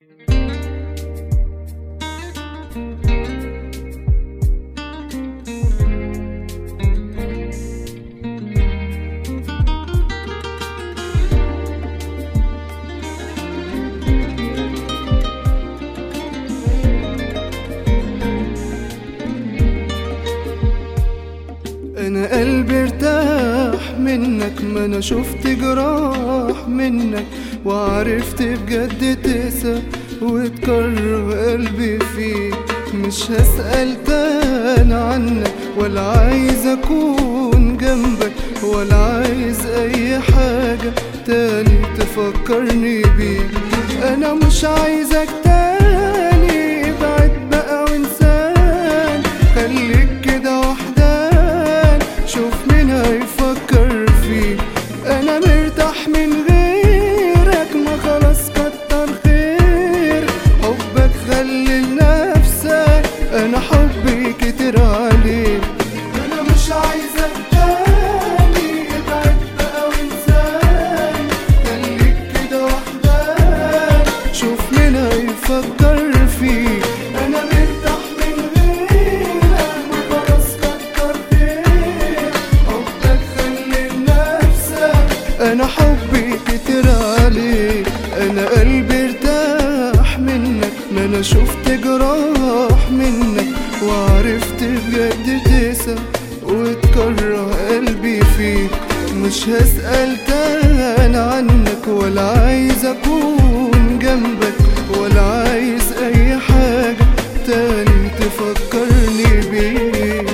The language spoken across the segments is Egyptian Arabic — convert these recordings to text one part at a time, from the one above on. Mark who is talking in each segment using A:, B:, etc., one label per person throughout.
A: انا قلبي ارتاح منك ما انا شفت جراح منك وعرفت بجد تقسى وتكره قلبي فيك مش هسأل تاني عنك ولا عايز اكون جنبك ولا عايز اي حاجة تاني تفكرني بيك انا مش عايزك تاني ابعد بقى وانسان خليك كده وحدان شوف مين هيفكر فيك انا مرتاح من غيرك ما خلاص كتر خير حبك خلي لنفسك انا حبي كتير عليك انا مش عايزك تاني ابعد بقى وانسان خليك كده وحدان شوف مين هيفكر فيك انا مرتاح من غيرك ما خلاص كتر خير حبك خلي لنفسك انا حبي كتير عليك انا قلبي ارتاح منك ما انا شفت جراح منك وعرفت بجد تقسى وتكره قلبي فيك مش هسأل تاني عنك ولا عايز اكون جنبك ولا عايز اي حاجة تاني تفكرني بيك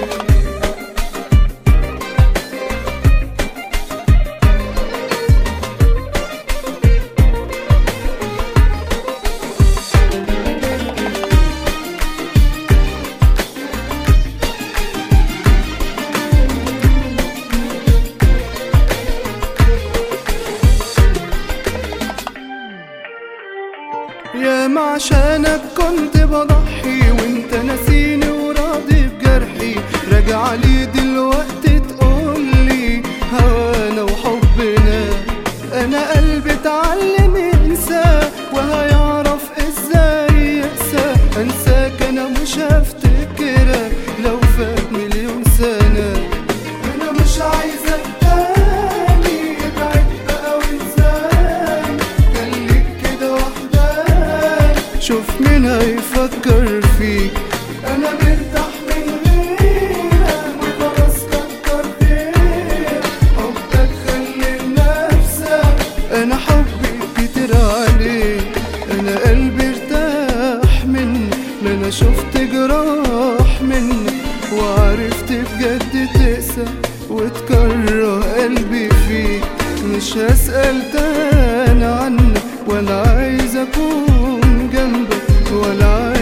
A: يا ما عشانك كنت بضحي وانت ناسيني وراضي بجرحي راجع لي دلوقتي تقولي هوانا وحبنا انا قلبي اتعلم ينسى وهيعرف ازاي يقسى انساك انا مش هفتكرك لو فات مليون سنه انا مش عايزك تاني ابعد بقى وانساني خليك كده وحدك شوف مين هيفكر فيك انا مرتاح من غيرك وخلاص كتر خير حبك خلي لنفسك انا حبي كتير عليك انا قلبي ارتاح منك ما انا شفت جراح منك وعرفت بجد تقسى وتكره قلبي فيك مش هسأل تاني عنك ولا عايز اكون جنبك ولا عايز